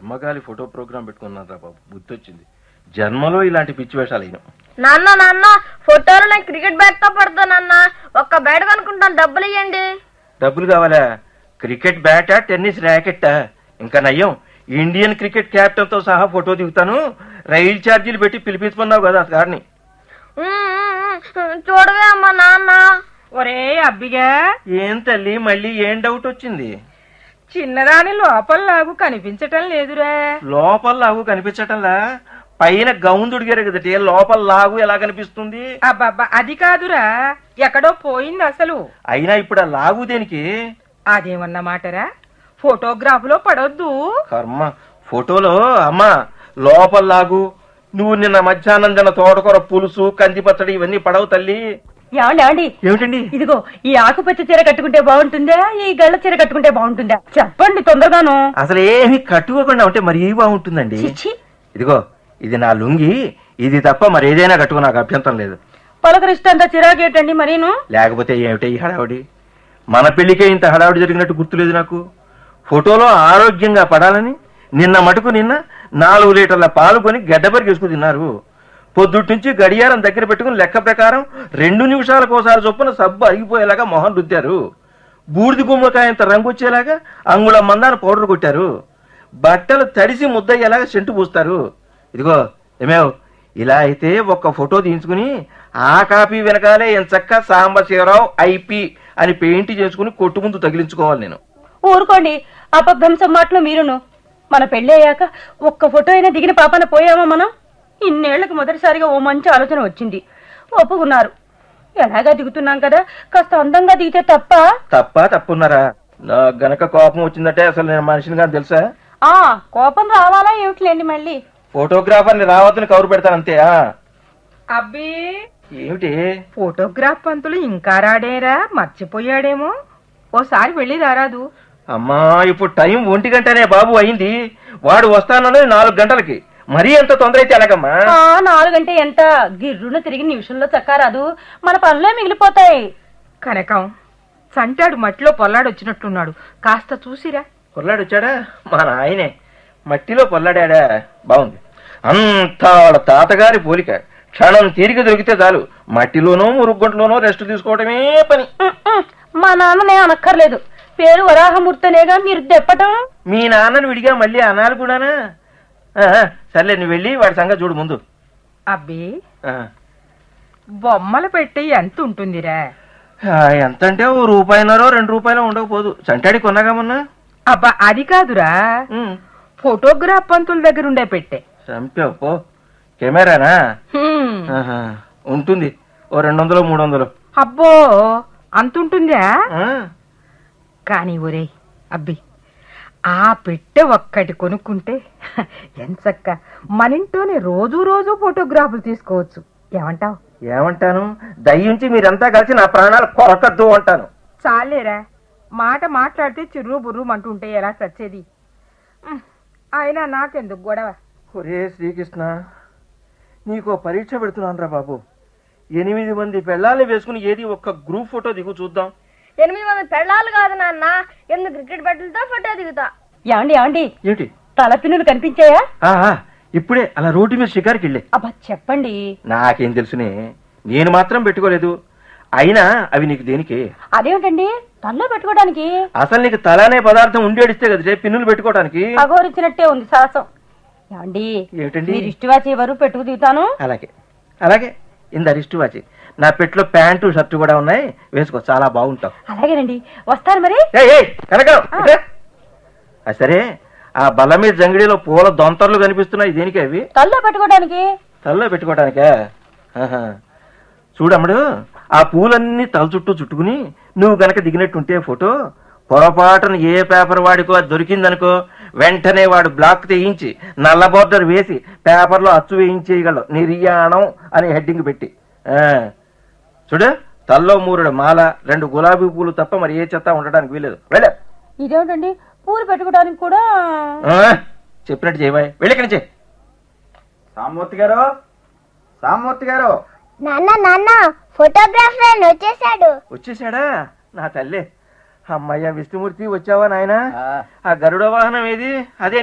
కర్మగాలి photo programme పెట్టుకున్నాను రా బాబు బుద్ధి వచ్చింది జన్మలో ఇలాంటి పిచ్చి వేషాలు అయినా నాన్న నాన్న ఫోటోలు నేను క్రికెట్ బ్యాట్ తో పడతానన్న ఒక్క బ్యాట్ కొనుక్కుంటాను డబ్బులు ఇవ్వండి డబ్బులు కావాలా క్రికెట్ బ్యాటా టెన్నిస్ ర్యాకెట్టా ఇంకా నయ్యం ఇండియన్ క్రికెట్ కెప్టెన్ తో సహా ఫోటో దిగుతాను రైలు ఛార్జీలు పెట్టి పిలిపించుకున్నావు కదా గారిని చూడవే అమ్మా నాన్న ఒరే అబ్బిగా ఏం తల్లి మళ్ళీ ఏం డౌట్ వచ్చింది చిన్నదాని లోపల లాగు కనిపించటం లేదురా లోపల లాగు కనిపించటంలా పైన గౌన్ దుడిగారు కదటి లోపల లాగు ఎలా కనిపిస్తుంది అబ్బబ్బా అది కాదురా ఎక్కడో పోయింది అసలు అయినా ఇప్పుడు ఆ లాగు దేనికి అదేమన్నమాటరా ఫోటోగ్రాఫ్ లో పడొద్దు కర్మ ఫోటోలో అమ్మా లోపల లాగు నువ్వు నిన్న మధ్యాహ్నం తిన్న తోటకూర పులుసు కంది పచ్చడి ఇవన్నీ పడవు తల్లి ఏమండి ఏమండి ఏమిటండి ఇదిగో ఈ ఆకుపచ్చ చీర కట్టుకుంటే బాగుంటుందా ఈ గళ్ళ చీర కట్టుకుంటే బాగుంటుందా చెప్పండి తొందరగాను అసలు ఏమి కట్టుకోకుండా ఉంటే మరి బాగుంటుందండి చిచ్చి ఇదిగో ఇది నా లుంగి ఇది తప్ప మరి ఏదైనా కట్టుకో నాకు అభ్యంతరం లేదు పలకరిష్టంతా చిరాకేటండి మరీను లేకపోతే ఏమిటే ఈ హడావుడి మన పెళ్లికే ఇంత హడావుడి జరిగినట్టు గుర్తులేదు నాకు ఫోటోలో ఆరోగ్యంగా పడాలని నిన్న మటుకు నిన్న నాలుగు లీటర్ల పాలు కొని గడ్డబరిగేసుకు తిన్నారు పొద్దుటి నుంచి గడియారం దగ్గర పెట్టుకుని లెక్క ప్రకారం రెండు నిమిషాలకోసారి చొప్పున సబ్బు అరిగిపోయేలాగా మొహం రుద్దారు బూడిద గుమ్మకాయంత రంగు వచ్చేలాగా అంగుళం మందాన పౌడర్ కొట్టారు బట్టలు తడిసి ముద్దయ్యేలాగా సెంటు పూస్తారు ఇదిగో ఏమేవ్ ఇలా అయితే ఒక్క ఫోటో తీయించుకుని ఆ కాపీ వెనకాలే ఎంచక్క సాంబశివరావు ఐపి అని పెయింట్ చేసుకుని కొట్టు ముందు తగిలించుకోవాలి నేను ఊరుకోండి అపభ్రంశం మాటలు మీరును మన పెళ్లి అయ్యాక ఒక్క ఫోటో అయినా దిగిన పాపన పోయామా మనం ఇన్నేళ్లకు మొదటిసారిగా ఓ మంచి ఆలోచన వచ్చింది ఒప్పుకున్నారు ఎలాగా దిగుతున్నాం కదా కాస్త అందంగా దిగితే తప్ప తప్ప తప్పున్నారా నా గనక కోపం వచ్చిందంటే అసలు నేను మనిషిని కానీ తెలుసా ఆ కోపం రావాలా ఏమిటిలేండి మళ్ళీ ఫోటోగ్రాఫర్ని రావద్దని కవరు పెడతాను అంతే ఆ. అబ్బి ఏమిటి ఫోటోగ్రాఫ్ పంతులు ఇంకా రాడేరా మర్చిపోయాడేమో ఓసారి వెళ్ళి రారాదు అమ్మా ఇప్పుడు టైం ఒంటి గంటనే బాబు అయింది వాడు వస్తానన్నది నాలుగు గంటలకి మరీ ఎంత తొందర అయితే ఎలాగమ్మా ఆ నాలుగంటే ఎంత గిర్రున తిరిగి నిమిషంలో చక్కారాదు మన పనులే మిగిలిపోతాయి కనకం సంటాడు మట్టిలో పొల్లాడొచ్చినట్లున్నాడు కాస్త చూసిరా పొల్లాడు వచ్చాడా మా నాయనే మట్టిలో పొల్లాడా బాగుంది అంతా వాళ్ళ తాతగారి పోలిక క్షణం తీరిక దొరికితే చాలు మట్టిలోనో మురుగుంటలోనో రెస్ట్ తీసుకోవడమే పని ఉమ్, ఉమ్, మా నాన్ననే అనక్కర్లేదు పేరు వరాహమూర్తనేగా మీరు దెప్పటం మీ నాన్నని విడిగా మళ్ళీ అనాలి కూడానా ఆ, సర్లే నువ్వు వెళ్ళి వాడి సంగతి చూడు ముందు అబ్బి ఆ. బొమ్మలు పెట్టి ఎంత ఉంటుందిరా ఆ, ఎంత అంటే ఓ రూపాయినరో రెండు రూపాయలు ఉండకపోదు చంటాడి కొన్నాగా మొన్న అబ్బా అది కాదురా ఉమ్, ఫోటోగ్రాఫ్ పంతుల దగ్గర ఉండే పెట్టే చంపావు పో కెమెరానా హ్మ్. ఆహా, ఉంటుంది ఓ రెండు వందలు మూడు వందలు అబ్బో అంతుంటుందా ఆ, కానీ ఒరేయ్ అబ్బి ఆ పెట్టె ఒక్కటి కొనుక్కుంటే ఎంచక్క మన ఇంట్లోనే రోజు రోజు ఫోటోగ్రాఫ్లు తీసుకోవచ్చు ఏమంటావ్ ఏమంటాను దయ్యుంచి మీరంతా కలిసి నా ప్రాణాలు కొరకద్దు అంటాను చాలేరా మాట మాట్లాడితే చిర్రు బుర్రు అంటుంటే ఎలా చచ్చేది ఉమ్, అయినా నాకెందుకు గొడవ ఒరే శ్రీకృష్ణ నీకు ఓ పరీక్ష పెడుతున్నాను రా బాబు ఎనిమిది మంది పెళ్ళాలని వేసుకుని ఏది ఒక్క గ్రూప్ ఫోటో దిగు చూద్దాం ఎనిమిది మంది పెళ్ళాలు కాదు నాన్న ఎనిమిది క్రికెట్ బ్యాట్లతో ఫోటో దిగుతా ఏమండి ఏమండి ఏమిటి తలపిన్నులు కనిపించాయా ఆహా, ఇప్పుడే అలా రోడ్డు మీద షికారికి వెళ్ళే అబ్బా చెప్పండి నాకేం తెలుసునే నేను మాత్రం పెట్టుకోలేదు అయినా అవి నీకు దేనికి అదేమిటండి తల్లో పెట్టుకోవడానికి అసలు నీకు తలానే పదార్థం ఉండేడిస్తే కదా పిన్నులు పెట్టుకోవడానికి అఘోరించినట్టే ఉంది సాహసం ఏమండి ఏమిటండి మీరు ఇష్టవాచి ఎవరు పెట్టుకు దిగుతాను అలాగే అలాగే ఇంద రిస్ట్ వాచి నా పెట్లో ప్యాంటు షర్టు కూడా ఉన్నాయి వేసుకో చాలా బాగుంటావు అలాగేనండి వస్తాను మరి ఏయ్, ఏయ్, కనకం, ఇట్రా. ఆ సరే ఆ బల్ల మీద జంగిడిలో పూల దొంతర్లు కనిపిస్తున్నాయి దేనికి అవి తల్లో పెట్టుకోవడానికి తలలో పెట్టుకోవడానికా ఆహా. చూడమ్ముడు ఆ పూలన్నీ తల చుట్టూ చుట్టుకుని నువ్వు గనక దిగినట్టుంటే ఫోటో పొరపాటున ఏ పేపర్ వాడికో అది దొరికిందనుకో వెంటనే వాడు బ్లాక్ తీయించి నల్ల బోర్డర్ వేసి పేపర్లో అచ్చు వేయించేయగలవు నిర్యాణం అని హెడ్డింగ్ పెట్టి ఆ. చూడు తల్లో మూరుడు మాల రెండు గులాబీ పూలు తప్ప మరి ఏ చెత్త ఉండడానికి వీలేదు వెళ్ళ ఇదేమిటండి పూలు పెట్టుకోవడానికి కూడా చెప్పినట్టు చేయబాయ్ వెళ్ళి నుంచి సామూర్తి గారు సామూర్తి గారు నాన్న నాన్న ఫోటోగ్రాఫర్ వచ్చేసాడు వచ్చేసాడా నా తల్లి అమ్మయ్య విష్ణుమూర్తి వచ్చావా నాయనా ఆ, ఆ గరుడ వాహనం ఏది అదే